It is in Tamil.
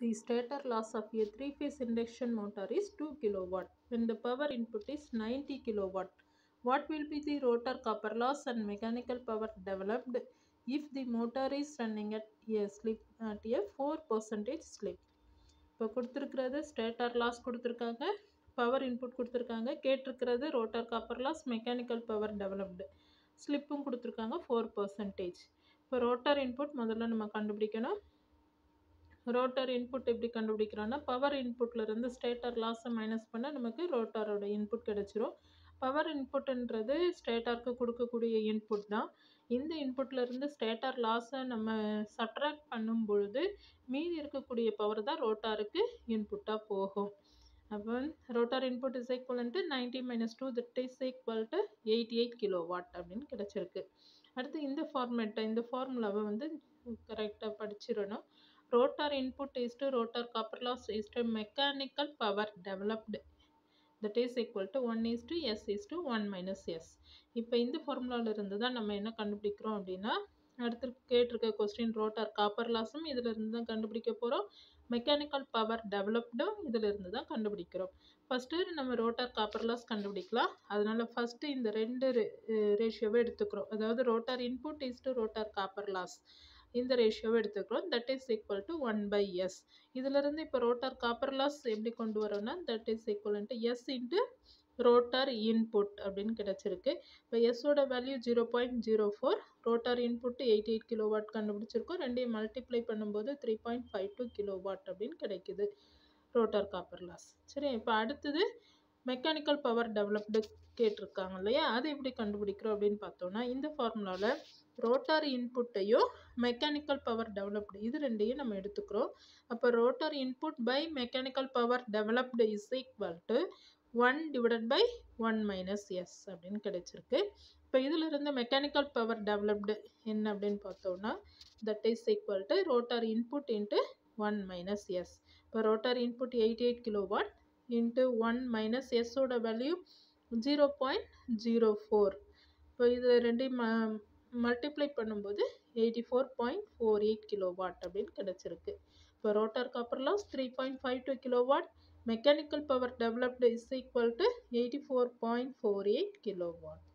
The stator loss of a three-phase induction motor is 2 kilowatt when the power input is 90 kilowatt. What will be the rotor copper loss and mechanical power developed if the motor is running at a slip at a 4 percentage slip? இப்போ கொடுத்துருக்கிறது ஸ்டேட்டர் லாஸ் கொடுத்துருக்காங்க பவர் இன்புட் கொடுத்துருக்காங்க கேட்டிருக்கிறது rotor copper loss mechanical power developed ஸ்லிப்பும் கொடுத்துருக்காங்க ஃபோர் பர்சன்டேஜ் இப்போ ரோட்டர் இன்புட் முதல்ல நம்ம கண்டுபிடிக்கணும் ரோட்டர் இன்புட் எப்படி கண்டுபிடிக்கிறோன்னா பவர் இன்புட்லேருந்து ஸ்டேட்டர் லாஸை மைனஸ் பண்ண நமக்கு ரோட்டரோட இன்புட் கிடச்சிரும் பவர் இன்புட்ன்றது ஸ்டேட்டருக்கு கொடுக்கக்கூடிய இன்புட் தான் இந்த இன்புட்லேருந்து ஸ்டேட்டர் லாஸை நம்ம சப்ட்ராக்ட் பண்ணும் பொழுது மீதி இருக்கக்கூடிய பவர் தான் ரோட்டாருக்கு இன்புட்டாக போகும் அப்போ rotor input is equal to ninety minus two that is equal to eighty eight kilowatt அப்படின்னு கிடச்சிருக்கு அடுத்து இந்த ஃபார்மேட்டை இந்த ஃபார்முலாவை வந்து கரெக்டாக படிச்சிடணும் rotor input is to rotor copper loss is to mechanical power developed that is equal to one is to s is to one minus s இப்போ இந்த ஃபார்முலாவில் இருந்து தான் நம்ம என்ன கண்டுபிடிக்கிறோம் அப்படின்னா அடுத்து கேட்டிருக்க கொஸ்டின் ரோட்டார் காப்பர் லாஸும் இதில் இருந்து தான் கண்டுபிடிக்க போகிறோம் மெக்கானிக்கல் பவர் டெவலப்டும் இதில் இருந்து தான் கண்டுபிடிக்கிறோம் ஃபஸ்ட்டு நம்ம ரோட்டார் காப்பர் லாஸ் கண்டுபிடிக்கலாம் அதனால் ஃபஸ்ட்டு இந்த ரெண்டு ரேஷியோவை எடுத்துக்கிறோம் அதாவது rotor input is to rotor copper loss இந்த ரேஷியோவை எடுத்துக்கிறோம் that is equal to one by s இதிலிருந்து இப்போ ரோட்டார் காப்பர் லாஸ் எப்படி கொண்டு வரோம்னா that is equal to s into rotor input அப்படின்னு கிடச்சிருக்கு இப்போ எஸ்ஸோட value zero point zero four rotor input eighty eight kilowatt கண்டுபிடிச்சிருக்கோம் ரெண்டையும் மல்டிப்ளை பண்ணும்போது three point five two kilowatt அப்படின்னு கிடைக்குது ரோட்டார் காப்பர் லாஸ் சரி இப்போ அடுத்தது மெக்கானிக்கல் பவர் டெவலப்டு கேட்டிருக்காங்க இல்லையா அது எப்படி கண்டுபிடிக்கிறோம் அப்படின்னு பார்த்தோம்னா இந்த ஃபார்முலாவில் ரோட்டார் இன்புட்டையும் மெக்கானிக்கல் பவர் டெவலப்டு இது ரெண்டையும் நம்ம எடுத்துக்கிறோம் அப்போ rotor input by mechanical power developed is equal to one divided by one minus s அப்படின்னு கிடைச்சிருக்கு இப்போ இதில் இருந்து மெக்கானிக்கல் பவர் டெவலப்டு என்ன அப்படின்னு பார்த்தோம்னா that is equal to rotor input into one minus s இப்போ rotor input eighty eight kilowatt into one minus எஸ்ஸோட value zero point zero four இப்போ இது ரெண்டையும் ம மல்டிப்ளை பண்ணும்போது eighty four point four eight kilowatt அப்படின்னு கிடச்சிருக்கு இப்போ rotor copper loss three point five two kilowatt mechanical power developed is equal to eighty four point four eight kilo watt